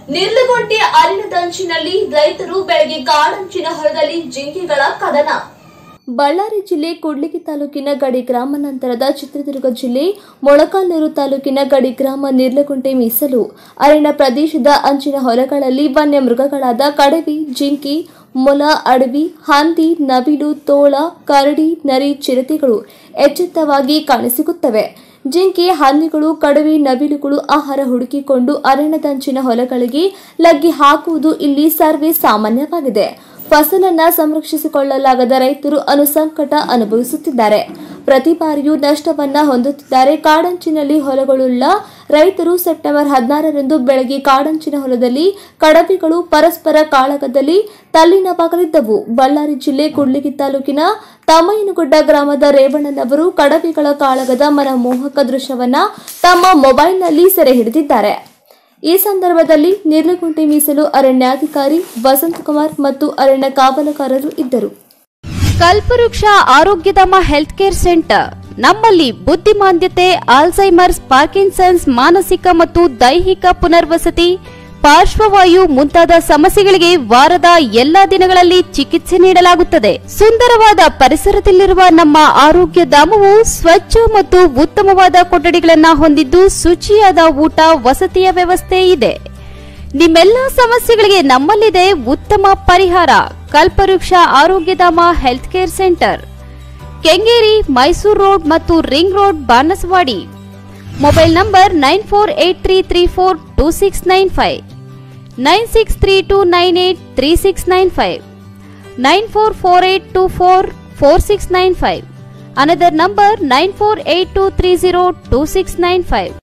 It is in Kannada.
ನಿರ್ಲಗೊಂಟೆ ಅರಣ್ಯದಂಚಿನಲ್ಲಿ ರೈತರು ಬೆಳಗ್ಗೆ ಕಾಡಂಚಿನ ಹೊಲದಲ್ಲಿ ಜಿಂಕೆಗಳ ಕದನ ಬಳ್ಳಾರಿ ಜಿಲ್ಲೆ ಕೂಡ್ಲಿಗಿ ತಾಲೂಕಿನ ಗಡಿ ಗ್ರಾಮ ನಂತರದ ಚಿತ್ರದುರ್ಗ ಜಿಲ್ಲೆ ಮೊಳಕಾಲ್ಮೂರು ತಾಲೂಕಿನ ಗಡಿ ಗ್ರಾಮ ನಿರ್ಲಗುಂಟೆ ಮೀಸಲು ಅರಣ್ಯ ಪ್ರದೇಶದ ಅಂಚಿನ ಹೊಲಗಳಲ್ಲಿ ವನ್ಯ ಮೃಗಗಳಾದ ಕಡವಿ ಜಿಂಕೆ ಮೊಲ ಅಡವಿ ಹಂದಿ ನವಿಲು ತೋಳ ಕರಡಿ ನರಿ ಚಿರತೆಗಳು ಎಚ್ಚೆತ್ತವಾಗಿ ಕಾಣಸಿಗುತ್ತವೆ ಜಿಂಕೆ ಹಂದಿಗಳು ಕಡವೆ ನವಿಲುಗಳು ಆಹಾರ ಹುಡುಕಿಕೊಂಡು ಅರಣ್ಯದಂಚಿನ ಹೊಲಗಳಿಗೆ ಲಗ್ಗಿ ಹಾಕುವುದು ಇಲ್ಲಿ ಸರ್ವೇ ಸಾಮಾನ್ಯವಾಗಿದೆ ಫಸಲನ್ನ ಸಂರಕ್ಷಿಸಿಕೊಳ್ಳಲಾಗದ ರೈತರು ಅನುಸಂಕಟ ಅನುಭವಿಸುತ್ತಿದ್ದಾರೆ ಪ್ರತಿ ಬಾರಿಯೂ ನಷ್ಟವನ್ನ ಹೊಂದುತ್ತಿದ್ದಾರೆ ಕಾಡಂಚಿನಲ್ಲಿ ಹೊಲಗಳುಳ್ಳ ರೈತರು ಸೆಪ್ಟೆಂಬರ್ ಹದಿನಾರರಂದು ಬೆಳಗ್ಗೆ ಕಾಡಂಚಿನ ಹೊಲದಲ್ಲಿ ಕಡವೆಗಳು ಪರಸ್ಪರ ಕಾಳಗದಲ್ಲಿ ತಲ್ಲಿನವಾಗಲಿದ್ದವು ಬಳ್ಳಾರಿ ಜಿಲ್ಲೆ ಕೂಡ್ಲಿಗಿ ತಾಲೂಕಿನ ತಮ್ಮಯ್ಯನಗುಡ್ಡ ಗ್ರಾಮದ ರೇವಣ್ಣನವರು ಕಡವೆಗಳ ಕಾಳಗದ ಮನಮೋಹಕ ದೃಶ್ಯವನ್ನ ತಮ್ಮ ಮೊಬೈಲ್ನಲ್ಲಿ ಸೆರೆ ಹಿಡಿದಿದ್ದಾರೆ ಈ ಸಂದರ್ಭದಲ್ಲಿ ನಿರ್ಲಗುಂಟೆ ಮೀಸಲು ಅರಣ್ಯಾಧಿಕಾರಿ ವಸಂತಕುಮಾರ್ ಮತ್ತು ಅರಣ್ಯ ಕಾವಲುಗಾರರು ಇದ್ದರು ಕಲ್ಪವೃಕ್ಷ ಆರೋಗ್ಯಧಾಮ ಹೆಲ್ತ್ ಕೇರ್ ಸೆಂಟರ್ ನಮ್ಮಲ್ಲಿ ಬುದ್ಧಿಮಾಂದ್ಯತೆ ಆಲ್ಝೈಮರ್ಸ್ ಪಾರ್ಕಿನ್ಸನ್ಸ್ ಮಾನಸಿಕ ಮತ್ತು ದೈಹಿಕ ಪುನರ್ವಸತಿ ಪಾರ್ಶ್ವವಾಯು ಮುಂತಾದ ಸಮಸ್ಯೆಗಳಿಗೆ ವಾರದ ಎಲ್ಲಾ ದಿನಗಳಲ್ಲಿ ಚಿಕಿತ್ಸೆ ನೀಡಲಾಗುತ್ತದೆ ಸುಂದರವಾದ ಪರಿಸರದಲ್ಲಿರುವ ನಮ್ಮ ಆರೋಗ್ಯ ಧಾಮವು ಸ್ವಚ್ಛ ಮತ್ತು ಉತ್ತಮವಾದ ಕೊಠಡಿಗಳನ್ನು ಹೊಂದಿದ್ದು ಶುಚಿಯಾದ ಊಟ ವಸತಿಯ ವ್ಯವಸ್ಥೆ ಇದೆ ನಿಮ್ಮೆಲ್ಲ ಸಮಸ್ಯೆಗಳಿಗೆ ನಮ್ಮಲ್ಲಿದೆ ಉತ್ತಮ ಪರಿಹಾರ Kalpavriksha Arogyadhama health care centre Kengeri Mysuru road ಮತ್ತು ring road Banaswadi mobile number nine four eight three three four two six nine five nine six three two nine eight three six nine five nine four four eight two four four six nine five another number nine four eight two three zero two six nine five